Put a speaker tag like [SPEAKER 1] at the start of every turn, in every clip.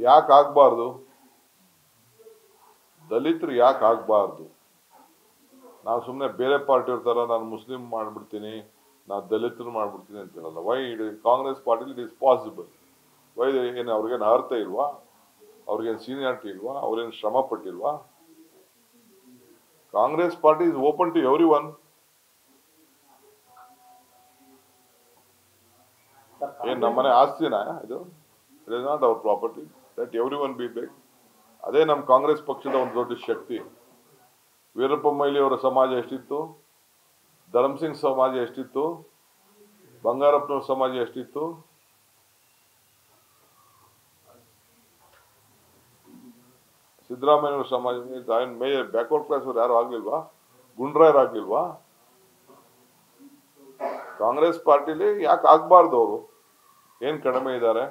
[SPEAKER 1] ಯಾಕೆ ಆಗ್ಬಾರ್ದು ದಲಿತರು ಯಾಕೆ ಆಗ್ಬಾರ್ದು ನಾವು ಸುಮ್ಮನೆ ಬೇರೆ ಪಾರ್ಟಿಯವ್ರ ಥರ ನಾನು ಮುಸ್ಲಿಂ ಮಾಡ್ಬಿಡ್ತೀನಿ ನಾನು ದಲಿತರು ಮಾಡ್ಬಿಡ್ತೀನಿ ಅಂತ ಹೇಳಲ್ಲ ವೈ ಇಟ್ ಕಾಂಗ್ರೆಸ್ ಪಾರ್ಟಿಲಿ ಇಟ್ ಇಸ್ ಪಾಸಿಬಲ್ ವೈ ಏನು ಅವ್ರಿಗೇನು ಅರ್ಥ ಇಲ್ವಾ ಅವ್ರಿಗೇನು ಸೀನಿಯಾರಿಟಿ ಇಲ್ವಾ ಅವ್ರೇನು ಶ್ರಮ ಪಟ್ಟಿಲ್ವಾ Congress party is open to everyone ಏನ್ ನಮ್ಮನೆ ಆಸ್ತಿನ ಇದು it is not our property that everyone be ಬೇಕ್ ಅದೇ ನಮ್ಮ ಕಾಂಗ್ರೆಸ್ ಪಕ್ಷದ ಒಂದು ದೊಡ್ಡ ಶಕ್ತಿ ವೀರಪ್ಪ ಮೊಯ್ಲಿ ಅವರ ಸಮಾಜ ಎಷ್ಟಿತ್ತು ಧರ್ಮ್ ಸಿಂಗ್ ಸಮಾಜ ಎಷ್ಟಿತ್ತು ಬಂಗಾರಪ್ಪನವ್ರ ಸಮಾಜ ಎಷ್ಟಿತ್ತು ಸಿದ್ದರಾಮಯ್ಯವ್ರ ಸಮಾಜ ಮೇಜರ್ ಬ್ಯಾಕ್ವರ್ಡ್ ಕ್ಲಾಸ್ ಅವ್ರು ಯಾರು ಆಗ್ಲಿಲ್ವಾ ಗುಂಡ್ರಾಯರ್ ಆಗ್ಲಿಲ್ವಾ ಕಾಂಗ್ರೆಸ್ ಪಾರ್ಟಿಲಿ ಯಾಕೆ ಆಗ್ಬಾರ್ದು ಅವರು ಏನ್ ಕಡಿಮೆ ಇದ್ದಾರೆ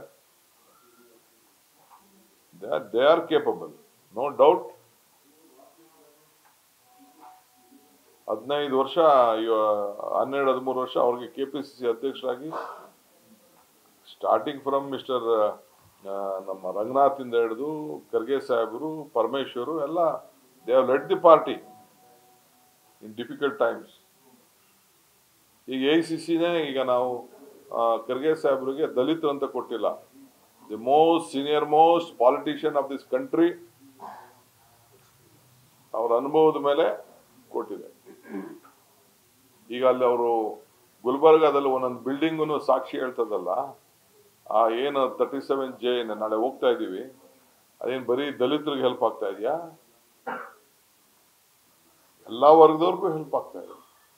[SPEAKER 1] they are capable no doubt ಹದಿನೈದು ವರ್ಷ ಇವ- ಹನ್ನೆರಡು ಹದಿಮೂರು ವರ್ಷ ಅವ್ರಿಗೆ ಕೆ ಪಿ ಸಿ ಸಿ ಅಧ್ಯಕ್ಷರಾಗಿ ಸ್ಟಾರ್ಟಿಂಗ್ ಫ್ರಮ್ ಮಿಸ್ಟರ್ ನಮ್ಮ ರಂಗನಾಥ್ ಇಂದ ಹಿಡಿದು ಖರ್ಗೆ ಸಾಹೇಬರು ಪರಮೇಶ್ವರು ಎಲ್ಲ they have let the party in difficult times ಈಗ ಎ ಸಿ ಸಿನೇ ಈಗ ನಾವು ಆ, ಖರ್ಗೆ ಸಾಹೇಬ್ರಿಗೆ ದಲಿತರು ಅಂತ ಕೊಟ್ಟಿಲ್ಲ the most senior most politician of this country ಅವರ ಅನುಭವದ ಮೇಲೆ ಕೊಟ್ಟಿದೆ ಈಗ ಅಲ್ಲಿ ಅವರು ಗುಲ್ಬರ್ಗಾದಲ್ಲಿ ಒಂದೊಂದು ಬಿಲ್ಡಿಂಗು ಸಾಕ್ಷಿ ಹೇಳ್ತದಲ್ಲ ಆ ಏನು ತರ್ಟಿ ಸೆವೆನ್ ಜೆ ನಾಳೆ ಹೋಗ್ತಾ ಇದೀವಿ ಅದೇನು ಬರೀ ದಲಿತರಿಗೆ ಹೆಲ್ಪ್ ಆಗ್ತಾ ಇದೆಯಾ ಎಲ್ಲಾ ವರ್ಗದವ್ರಿಗೂ ಹೆಲ್ಪ್ ಆಗ್ತಾ ಇದೆ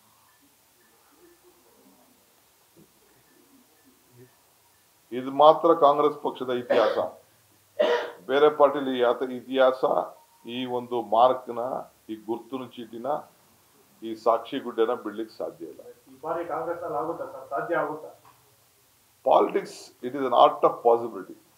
[SPEAKER 1] ಇದು ಮಾತ್ರ ಕಾಂಗ್ರೆಸ್ ಪಕ್ಷದ ಇತಿಹಾಸ ಬೇರೆ ಪಾರ್ಟಿಲಿ ಯಾತ ಇತಿಹಾಸ ಈ ಒಂದು ಮಾರ್ಕ್ನ ಈ ಗುರುತಿನ ಚೀಟಿನ ಈ ಸಾಕ್ಷಿ ಗುಡ್ಡೆನ ಬಿಡ್ಲಿಕ್ಕೆ ಸಾಧ್ಯ ಇಲ್ಲ
[SPEAKER 2] ಈ ಬಾರಿ ಕಾಂಗ್ರೆಸ್ ಅಲ್ಲಿ ಆಗುತ್ತಾ ಸರ್ ಸಾಧ್ಯ ಆಗುತ್ತಾ
[SPEAKER 1] politics it is an art of possibility